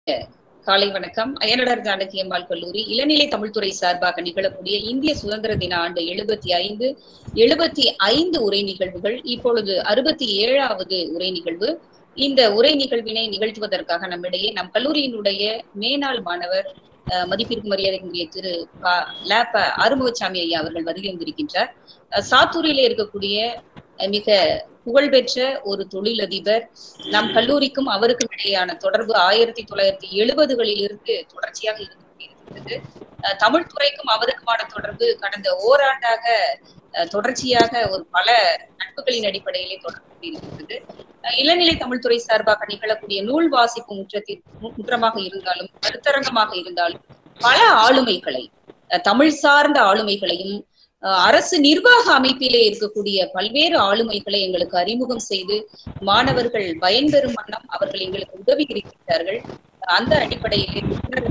காலை வணக்கம் அயனடர் ஜானகி அம்மாள் கல்லூரி இளநிலை தமிழ்துறை சார்பாக நிகழக்கூடிய இந்திய சுதந்திர தின ஆண்டு எழுபத்தி ஐந்து எழுபத்தி ஐந்து உரை நிகழ்வுகள் இப்பொழுது அறுபத்தி ஏழாவது உரை நிகழ்வு இந்த உரை நிகழ்வினை நிகழ்த்துவதற்காக நம்மிடையே நம் கல்லூரியினுடைய மேனாள் மாணவர் அஹ், மதிப்பிற்கு மரியாதைக்குரிய திரு ப- லேப்ப ஆறுமுகசாமி ஐயா அவர்கள் வருகை வந்திருக்கின்றார் அஹ், சாத்தூரிலே இருக்கக்கூடிய அஹ், மிக புகழ்பெற்ற ஒரு தொழிலதிபர் நம் கல்லூரிக்கும் அவருக்கும் இடையேயான தொடர்பு ஆயிரத்தி தொள்ளாயிரத்தி எழுபதுகளில் இருந்து தொடர்ச்சியாக இருந்து கொண்டிருக்கிறது அஹ் தமிழ் துறைக்கும் அவருக்குமான தொடர்பு கடந்த ஓராண்டாக அஹ், தொடர்ச்சியாக ஒரு பல நட்புகளின் அடிப்படையிலே தொடர்பு கொண்டிருக்கிறது அஹ், இளநிலை தமிழ்துறை சார்பாக நிகழக்கூடிய நூல் வாசிப்பு முற்றத்தில் மு- முற்றமாக இருந்தாலும் கருத்தரங்கமாக இருந்தாலும் பல ஆளுமைகளை அஹ், தமிழ் சார்ந்த ஆளுமைகளையும் அஹ், அரசு நிர்வாக அமைப்பிலே இருக்கக்கூடிய பல்வேறு ஆளுமைகளை எங்களுக்கு அறிமுகம் செய்து மாணவர்கள் பயன்பெறும் வண்ணம் அவர்கள் எங்களுக்கு உதவி இருக்கின்றார்கள் அந்த அடிப்படையிலே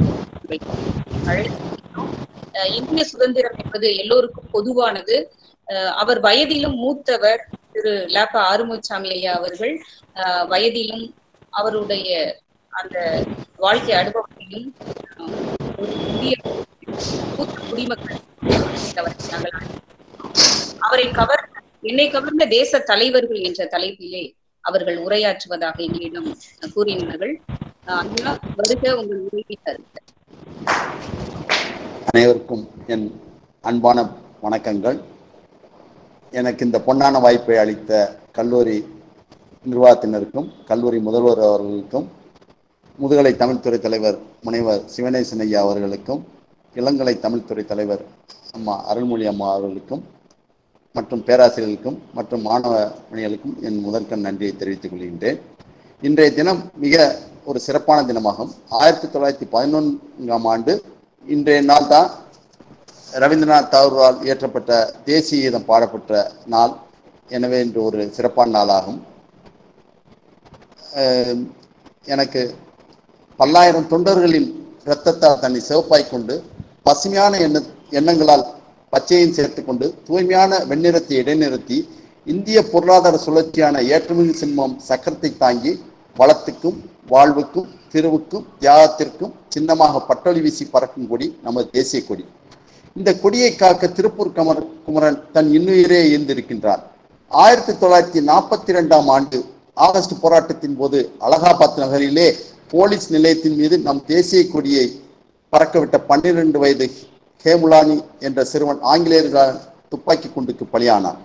அழைத்திருக்கிறோம். அஹ் இந்திய சுதந்திரம் என்பது எல்லோருக்கும் பொதுவானது அஹ் அவர் வயதிலும் மூத்தவர் திரு லேப்ப ஆறுமுகசாமி ஐயா அவர்கள் அஹ் வயதிலும் அவருடைய அந்த வாழ்க்கை அனுபவத்திலும் அஹ், ஒரு இந்திய மூத்த குடிமக்கள் அவரை நாங்கள் அழைத்திருக்கிறோம். அவரை கவர் என்னை கவர்ந்த தேச தலைவர்கள் என்ற தலைப்பிலே அவர்கள் உரையாற்றுவதாக எங்களிடம் கூறினார்கள் அஹ் ஐயா வருக உங்கள் உரையை தருக அனைவருக்கும் என் அன்பான வணக்கங்கள் எனக்கு இந்த பொன்னான வாய்ப்பை அளித்த கல்லூரி நிர்வாகத்தினருக்கும் கல்லூரி முதல்வர் அவர்களுக்கும் முதுகலை தமிழ்துறை தலைவர் முனைவர் சிவனேசன் ஐயா அவர்களுக்கும் இளங்கலை தமிழ்துறை தலைவர் அம்மா அருள்மொழி அம்மா அவர்களுக்கும் மற்றும் பேராசிரியர்களுக்கும் மற்றும் மாணவ மணிகளுக்கும் என் முதற்கண் நன்றியை தெரிவித்துக் கொள்கின்றேன் இன்றைய தினம் மிக ஒரு சிறப்பான தினமாகும் ஆயிரத்தி தொள்ளாயிரத்தி பதினொன்றாம் ஆண்டு இன்றைய நாள் தான் ரவீந்திரநாத் தாகூரால் இயற்றப்பட்ட தேசிய கீதம் பாடப்பட்ட நாள் எனவே இன்று ஒரு சிறப்பான நாளாகும் அஹ் எனக்கு பல்லாயிரம் தொண்டர்களின் இரத்தத்தால் தன்னை சிவப்பாய் கொண்டு பசுமையான எண்ண எண்ணங்களால் பச்சையும் சேர்த்து கொண்டு தூய்மையான வெண்ணிறத்தை இடைநிறுத்தி இந்திய பொருளாதார சுழற்சியான ஏற்றுமதி சிம்மம் சக்கரத்தை தாங்கி வளத்துக்கும் வாழ்வுக்கும் திருவுக்கும் தியாகத்திற்கும் சின்னமாக பட்டொலி வீசி பறக்கும் கொடி நமது தேசிய கொடி இந்த கொடியை காக்க திருப்பூர் கமர் குமரன் தன் இன்னுயிரே ஈர்ந்திருக்கின்றார் ஆயிரத்தி தொள்ளாயிரத்தி நாற்பத்தி இரண்டாம் ஆண்டு ஆகஸ்ட் போராட்டத்தின் போது அலகாபாத் நகரிலே போலீஸ் நிலையத்தின் மீது நம் தேசிய கொடியை பறக்கவிட்ட பன்னிரண்டு வயது ஹேமுலானி என்ற சிறுவன் ஆங்கிலேயர்களால் துப்பாக்கி குண்டுக்கு பலியானார்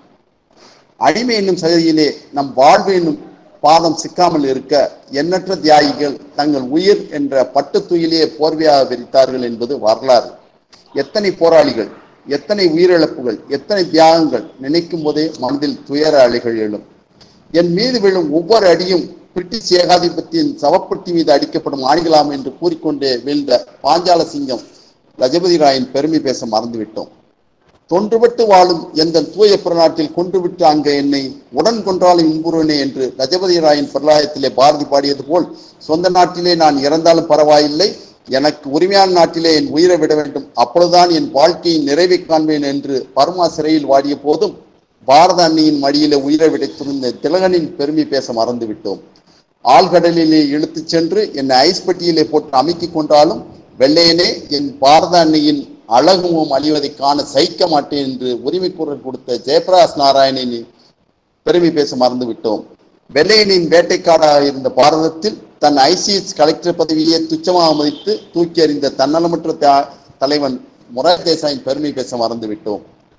அடிமை என்னும் சகதியிலே நம் வாழ்வு என்னும் பாதம் சிக்காமல் இருக்க எண்ணற்ற தியாகிகள் தங்கள் உயிர் என்ற பட்டு துயிலே போர்வையாக விரித்தார்கள் என்பது வரலாறு எத்தனை போராளிகள் எத்தனை உயிரிழப்புகள் எத்தனை தியாகங்கள் நினைக்கும் போதே மனதில் துயர அலைகள் எழும் என் மீது விழும் ஒவ்வொரு அடியும் பிரிட்டிஷ் ஏகாதிபத்தியின் சவப்பட்டி மீது அடிக்கப்படும் ஆணிகளாம் என்று கூறிக்கொண்டே வீழ்ந்த பாஞ்சால சிங்கம் லஜபதி ராயின் பெருமை பேச மறந்துவிட்டோம் தொன்றுபட்டு வாழும் எந்த தூய புறநாட்டில் கொன்றுவிட்டு அங்க என்னை உடன் கொன்றாலும் இன்புறுவனே என்று லஜபதி ராயின் பிரலாயத்திலே பாரதி பாடியது போல் சொந்த நாட்டிலே நான் இறந்தாலும் பரவாயில்லை எனக்கு உரிமையான நாட்டிலே என் உயிரை விட வேண்டும் அப்பொழுதுதான் என் வாழ்க்கையின் நிறைவை காண்பேன் என்று பர்மா சிறையில் வாடிய போதும் பாரத அன்னையின் மடியிலே உயிரை விடைத்திருந்த திலகனின் பெருமை பேச மறந்து விட்டோம் ஆழ்கடலிலே இழுத்துச் சென்று என்னை ஐஸ் பெட்டியிலே போட்டு அமுக்கிக் கொண்டாலும் வெள்ளையனே என் பாரத அன்னையின் அழகுமும் அழிவதை காண சகிக்க மாட்டேன் என்று உரிமை குரல் கொடுத்த ஜெயபிரகாஷ் நாராயணனின் பெருமை பேச மறந்து விட்டோம் வெள்ளையனின் வேட்டைக்காடாக இருந்த பாரதத்தில் தன் ஐசிஎஸ் கலெக்டர் பதவியை துச்சமாக மதித்து தூக்கி எறிந்த தன்னலமற்ற த- தலைவன் மொரார் தேசாயின் பெருமை பேச மறந்து விட்டோம்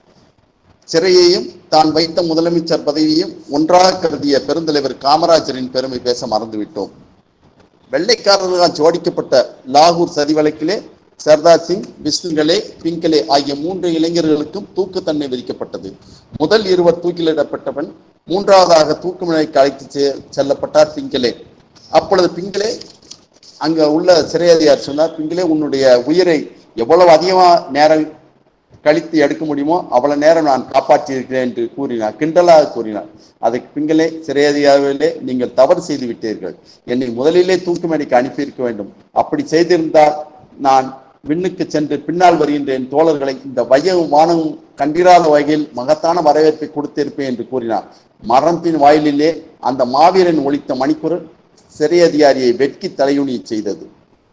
சிறையையும் தான் வைத்த முதலமைச்சர் பதவியையும் ஒன்றாக கருதிய பெருந்தலைவர் காமராஜரின் பெருமை பேச மறந்துவிட்டோம் வெள்ளைக்காரர்களால் ஜோடிக்கப்பட்ட லாகூர் சதி வழக்கிலே சர்தார் சிங் விஷ்ணுகலே பிங்கலே ஆகிய மூன்று இளைஞர்களுக்கும் தூக்கு தண்டனை விதிக்கப்பட்டது முதல் இருவர் தூக்கிலிடப்பட்டவன் மூன்றாவதாக தூக்கு நிலைக்கு அழைத்து செ- செல்லப்பட்டார் பிங்கலே அப்பொழுது பிங்கலே அங்க உள்ள சிறை அதிகாரி சொன்னார் பிங்களே உன்னுடைய உயிரை எவ்வளவு அதிகமா நேரம் கழித்து எடுக்க முடியுமோ அவ்வளவு நேரம் நான் காப்பாற்றி இருக்கிறேன் என்று கூறினார் கிண்டலாக கூறினார் அதுக்கு பிங்களே சிறை அதிகாரிகளே நீங்கள் தவறு செய்து விட்டீர்கள் என்னை முதலிலே தூக்கு மேடைக்கு அனுப்பியிருக்க வேண்டும் அப்படி செய்திருந்தால் நான் விண்ணுக்கு சென்று பின்னால் வருகின்ற என் தோழர்களை இந்த வையவும் வானமும் கண்டிராத வகையில் மகத்தான வரவேற்பை கொடுத்திருப்பேன் என்று கூறினார் மரணத்தின் வாயிலிலே அந்த மாவீரன் ஒலித்த மணிக்குரல் சிறை அதிகாரியை வெட்கி தலையுணி செய்தது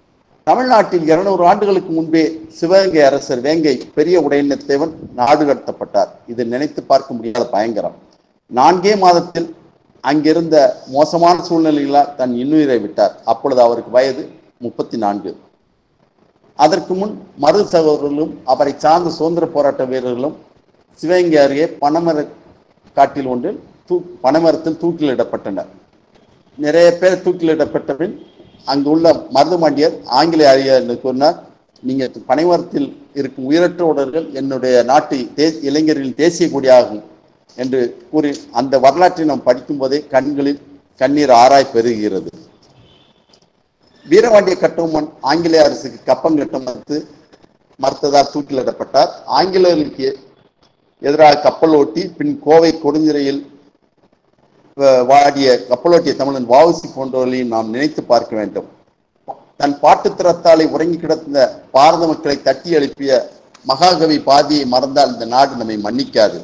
தமிழ்நாட்டில் இருநூறு ஆண்டுகளுக்கு முன்பே சிவகங்கை அரசர் வேங்கை பெரிய உடையத்தேவன் நாடு கடத்தப்பட்டார் இது நினைத்து பார்க்க முடியாத பயங்கரம் நான்கே மாதத்தில் அங்கிருந்த மோசமான சூழ்நிலைகளால் தன் இன்னுயிரை விட்டார் அப்பொழுது அவருக்கு வயது முப்பத்தி நான்கு அதற்கு முன் மறு சகோதரர்களும் அவரை சார்ந்த சுதந்திர போராட்ட வீரர்களும் சிவகங்கை அருகே பனைமர காட்டில் ஒன்றில் தூ பனைமரத்தில் தூக்கிலிடப்பட்டனர் நிறைய பேர் தூக்கிலிடப்பட்ட பின் அங்கு உள்ள மருதுமாண்டியர் ஆங்கில அறிஞர் கூறினார் நீங்க பனைமரத்தில் இருக்கும் உயிரற்ற உடல்கள் என்னுடைய நாட்டு தே இளைஞர்களின் தேசிய கொடியாகும் என்று கூறி அந்த வரலாற்றை நாம் படிக்கும் போதே கண்களில் கண்ணீர் ஆராய் பெருகிறது வீரபாண்டிய கட்டபொம்மன் ஆங்கிலேய அரசுக்கு கப்பம் கட்ட மறுத்து மறுத்ததால் தூக்கிலிடப்பட்டார் ஆங்கிலேயர்களுக்கு எதிராக கப்பல் ஓட்டி பின் கோவை கொடுஞ்சிறையில் வ- வாடிய கப்பலோட்டிய தமிழன் வாவுசி போன்றவர்களையும் நாம் நினைத்து பார்க்க வேண்டும் தன் பாட்டுத்திறத்தாலே உறங்கி கிடந்த பாரத மக்களை தட்டி எழுப்பிய மகாகவி பாதியை மறந்தால் இந்த நாடு நம்மை மன்னிக்காது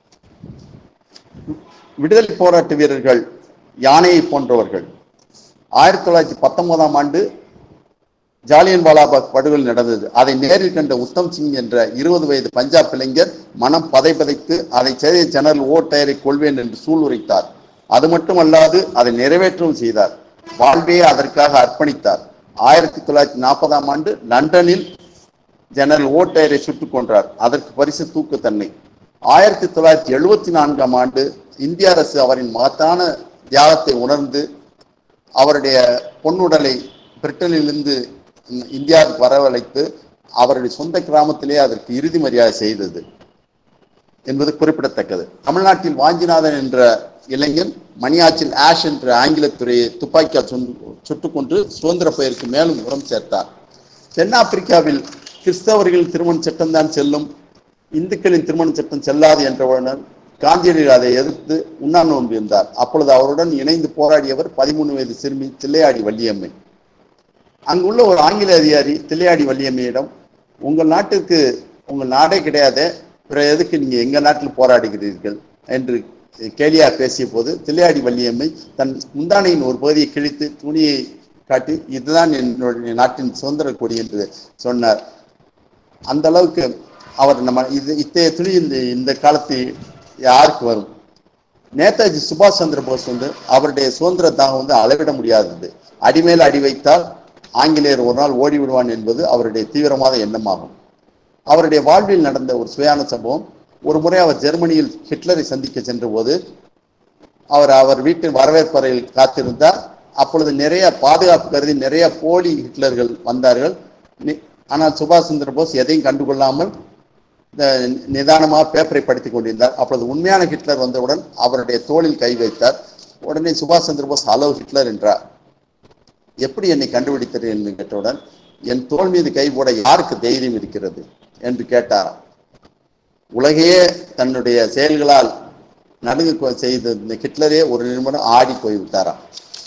விடுதலை போராட்ட வீரர்கள் யானையை போன்றவர்கள் ஆயிரத்தி தொள்ளாயிரத்தி பத்தொன்பதாம் ஆண்டு ஜாலியன் வாலாபாக் படுகொலை நடந்தது அதை நேரில் கண்ட உத்தம் சிங் என்ற இருபது வயது பஞ்சாப் இளைஞர் மனம் பதைபதைத்து அதை செய்த ஜெனரல் ஓ டயரை கொள்வேன் என்று சூளுரைத்தார் அது மட்டுமல்லாது அதை நிறைவேற்றவும் செய்தார் வாழ்வையே அதற்காக அர்ப்பணித்தார் ஆயிரத்தி தொள்ளாயிரத்தி நாற்பதாம் ஆண்டு லண்டனில் ஜெனரல் ஓ டயரை சுட்டுக் கொன்றார் அதற்கு பரிசு தூக்கு தன்னை ஆயிரத்தி தொள்ளாயிரத்தி எழுபத்தி நான்காம் ஆண்டு இந்திய அரசு அவரின் மகத்தான தியாகத்தை உணர்ந்து அவருடைய பொன்னுடலை பிரிட்டனிலிருந்து இந்தியாவுக்கு வரவழைத்து அவருடைய சொந்த கிராமத்திலே அதற்கு இறுதி மரியாதை செய்தது என்பது குறிப்பிடத்தக்கது தமிழ்நாட்டில் வாஞ்சிநாதன் என்ற இளைஞன் மணியாச்சில் ஆஷ் என்ற ஆங்கிலத் துறையை துப்பாக்கியால் சுண்டு- சுட்டுக் கொண்டு சுதந்திர பெயருக்கு மேலும் உரம் சேர்த்தார் தென்னாப்பிரிக்காவில் கிறிஸ்தவர்கள் திருமண சட்டம்தான் செல்லும் இந்துக்களின் திருமண சட்டம் செல்லாது என்றவுடன் காந்தியடிகள் அதை எதிர்த்து உண்ணாநோன்பு இருந்தார் அப்பொழுது அவருடன் இணைந்து போராடியவர் பதிமூணு வயது சிறுமி தில்லையாடி வள்ளியம்மை அங்குள்ள ஒரு ஆங்கில அதிகாரி தில்லையாடி வள்ளியம்மையிடம் உங்கள் நாட்டுக்கு உங்கள் நாடே கிடையாது பிற எதுக்கு நீங்க எங்க நாட்டில் போராடுகிறீர்கள் என்று கேலியா பேசிய போது தில்லையாடி வள்ளியம்மை தன் முந்தானையின் ஒரு பகுதியை கிழித்து துணியை காட்டி இதுதான் என்னுடைய நாட்டின் சுதந்திர கொடி என்று சொன்னார் அந்த அளவுக்கு அவர் நம்ம இது இத்தகைய துணி இந்த இந்த காலத்து யாருக்கு வரும் நேதாஜி சுபாஷ் சந்திர போஸ் வந்து அவருடைய சுதந்திர தாகம் வந்து அளவிட முடியாதது அடிமேல் அடி வைத்தால் ஆங்கிலேயர் ஒரு நாள் ஓடி விடுவான் என்பது அவருடைய தீவிரமான எண்ணமாகும் அவருடைய வாழ்வில் நடந்த ஒரு சுயான சம்பவம் ஒரு முறை அவர் ஜெர்மனியில் ஹிட்லரை சந்திக்க சென்றபோது அவர் அவர் வீட்டின் வரவேற்பறையில் காத்திருந்தார் அப்பொழுது நிறைய பாதுகாப்பு கருதி நிறைய போலி ஹிட்லர்கள் வந்தார்கள் நி- ஆனால் சுபாஷ் சந்திர போஸ் எதையும் கண்டுகொள்ளாமல் அஹ், நிதானமாக பேப்பரை படித்துக் கொண்டிருந்தார் அப்பொழுது உண்மையான ஹிட்லர் வந்தவுடன் அவருடைய தோளில் கை வைத்தார் உடனே சுபாஷ் சந்திர போஸ் ஹலோ ஹிட்லர் என்றார் எப்படி என்னை கண்டுபிடித்தது என்று கேட்டவுடன் என் தோள் மீது கை போட யாருக்கு தைரியம் இருக்கிறது என்று கேட்டாராம் உலகையே தன்னுடைய செயல்களால் நடுங்க கொ- செய்த இந்த ஹிட்லரே ஒரு நிமிடம் ஆடி போய்விட்டாராம்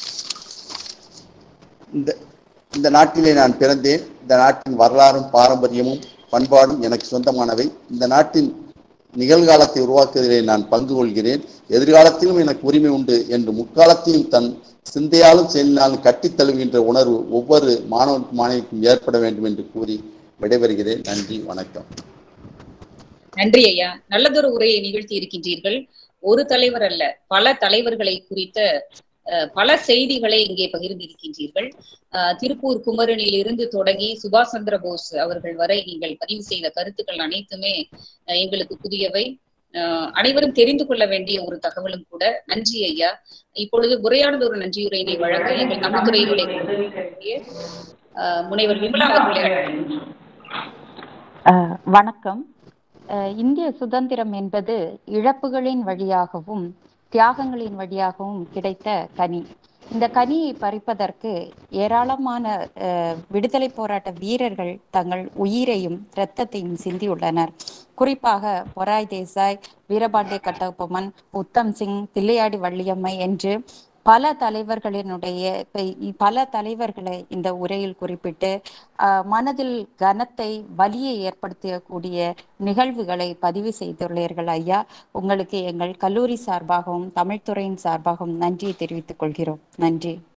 இந்த இந்த நாட்டிலே நான் பிறந்தேன் இந்த நாட்டின் வரலாறும் பாரம்பரியமும் பண்பாடும் எனக்கு சொந்தமானவை இந்த நாட்டின் நிகழ்காலத்தை உருவாக்குவதிலே நான் பங்கு கொள்கிறேன் எதிர்காலத்திலும் எனக்கு உரிமை உண்டு என்று முக்காலத்தையும் தன் சிந்தையாலும் செயலினாலும் கட்டித் தழுவுகின்ற உணர்வு ஒவ்வொரு மாணவனுக்கும் மாணவிக்கும் ஏற்பட வேண்டும் என்று கூறி விடைபெறுகிறேன் நன்றி வணக்கம் நன்றி ஐயா நல்லதொரு உரையை நிகழ்த்தி இருக்கின்றீர்கள் ஒரு தலைவர் அல்ல பல தலைவர்களை குறித்த அஹ், பல செய்திகளை இங்கே பகிர்ந்திருக்கின்றீர்கள் அஹ், திருப்பூர் குமரனில் இருந்து தொடங்கி சுபாஷ் சந்திர போஸ் அவர்கள் வரை நீங்கள் பதிவு செய்த கருத்துக்கள் அனைத்துமே அஹ், எங்களுக்கு புதியவை அஹ், அனைவரும் தெரிந்து கொள்ள வேண்டிய ஒரு தகவலும் கூட நன்றி ஐயா இப்பொழுது உரையாடல் ஒரு நன்றியுரையினை வழங்க எங்கள் தமிழ்துறையினுடைய அஹ், முனைவர் விமலா அவர்களை அழைக்கிறேன். அஹ், வணக்கம் அஹ், இந்திய சுதந்திரம் என்பது இழப்புகளின் வழியாகவும் தியாகங்களின் வழியாகவும் கிடைத்த கனி இந்த கனியை பறிப்பதற்கு ஏராளமான அஹ், விடுதலை போராட்ட வீரர்கள் தங்கள் உயிரையும் இரத்தத்தையும் சிந்தியுள்ளனர் குறிப்பாக பொராய் தேசாய் வீரபாண்டிய கட்டபொம்மன் உத்தம் சிங் தில்லையாடி வள்ளியம்மை என்று பல தலைவர்களினுடைய இப்ப பல தலைவர்களை இந்த உரையில் குறிப்பிட்டு ஆஹ், மனதில் கனத்தை வலியை ஏற்படுத்தக்கூடிய நிகழ்வுகளை பதிவு செய்துள்ளீர்கள் ஐயா உங்களுக்கு எங்கள் கல்லூரி சார்பாகவும் தமிழ்துறையின் சார்பாகவும் நன்றியை தெரிவித்துக் கொள்கிறோம் நன்றி